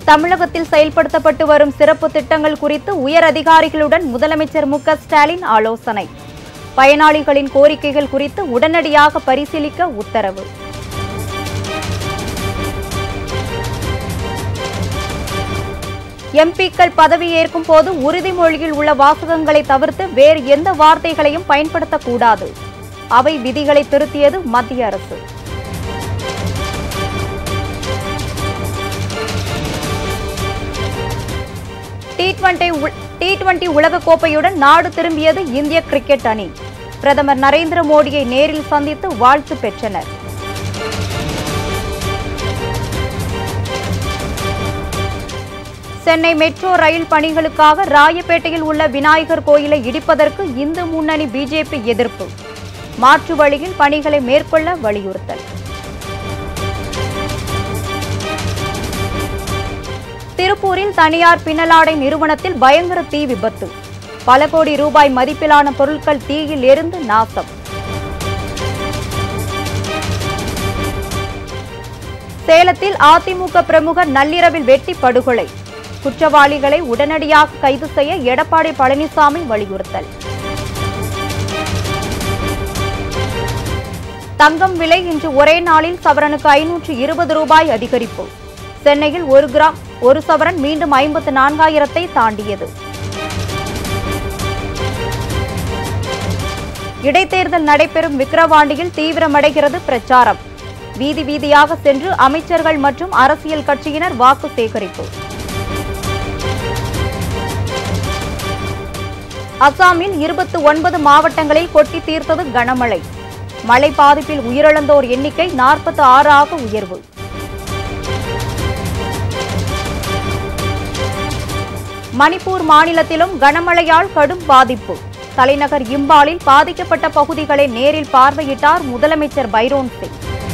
தமிழகத்தில் செயல்படுத்தப்பட்டு வரும் சிறப்பு திட்டங்கள் குறித்து உயர் அதிகாரிகளுடன் முதலமைச்சர் மு க ஸ்டாலின் ஆலோசனை பயனாளிகளின் கோரிக்கைகள் குறித்து உடனடியாக பரிசீலிக்க உத்தரவு எம்பிக்கள் பதவியேற்கும் போது உறுதிமொழியில் உள்ள வாசகங்களை தவிர்த்து வேறு எந்த வார்த்தைகளையும் பயன்படுத்தக்கூடாது அவை விதிகளை திருத்தியது மத்திய அரசு டி டுவெண்டி டி டுவெண்டி உலகக்கோப்பையுடன் நாடு திரும்பியது இந்திய கிரிக்கெட் அணி பிரதமர் நரேந்திர மோடியை நேரில் சந்தித்து வாழ்த்து பெற்றனர் சென்னை மெட்ரோ ரயில் பணிகளுக்காக ராயப்பேட்டையில் உள்ள விநாயகர் கோயிலை இடிப்பதற்கு இந்து முன்னணி பிஜேபி எதிர்ப்பு மாற்று வழியில் பணிகளை மேற்கொள்ள வலியுறுத்தல் திருப்பூரில் தனியார் பின்னலாடை நிறுவனத்தில் பயங்கர தீ விபத்து பல கோடி ரூபாய் மதிப்பிலான பொருட்கள் தீயில் எரிந்து நாசம் சேலத்தில் அதிமுக பிரமுகர் நள்ளிரவில் வெட்டி படுகொலை குற்றவாளிகளை உடனடியாக கைது செய்ய எடப்பாடி பழனிசாமி வலியுறுத்தல் தங்கம் விலை இன்று ஒரே நாளில் சவரனுக்கு ஐநூற்று இருபது ரூபாய் அதிகரிப்பு சென்னையில் ஒரு கிராம் ஒரு சவரன் மீண்டும் ஐம்பத்து நான்காயிரத்தை தாண்டியது இடைத்தேர்தல் நடைபெறும் விக்கிரவாண்டியில் தீவிரமடைகிறது பிரச்சாரம் வீதி வீதியாக சென்று அமைச்சர்கள் மற்றும் அரசியல் கட்சியினர் வாக்கு சேகரிப்பு அசாமில் இருபத்து ஒன்பது மாவட்டங்களில் கொட்டி தீர்த்தது கனமழை மழை பாதிப்பில் உயிரிழந்தோர் எண்ணிக்கை நாற்பத்தி ஆறு ஆக உயர்வு மணிப்பூர் மாநிலத்திலும் கனமழையால் கடும் பாதிப்பு தலைநகர் இம்பாலில் பாதிக்கப்பட்ட பகுதிகளை நேரில் பார்வையிட்டார் முதலமைச்சர் பைரோன் சிங்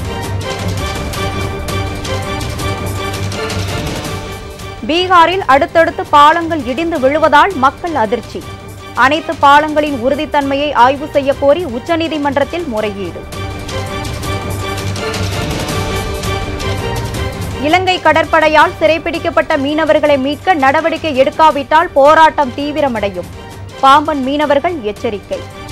பீகாரில் அடுத்தடுத்து பாலங்கள் இடிந்து விழுவதால் மக்கள் அதிர்ச்சி அனைத்து பாலங்களின் உறுதித்தன்மையை ஆய்வு செய்ய கோரி உச்சநீதிமன்றத்தில் முறையீடு இலங்கை கடற்படையால் சிறைப்பிடிக்கப்பட்ட மீனவர்களை மீட்க நடவடிக்கை எடுக்காவிட்டால் போராட்டம் தீவிரமடையும் பாம்பன் மீனவர்கள் எச்சரிக்கை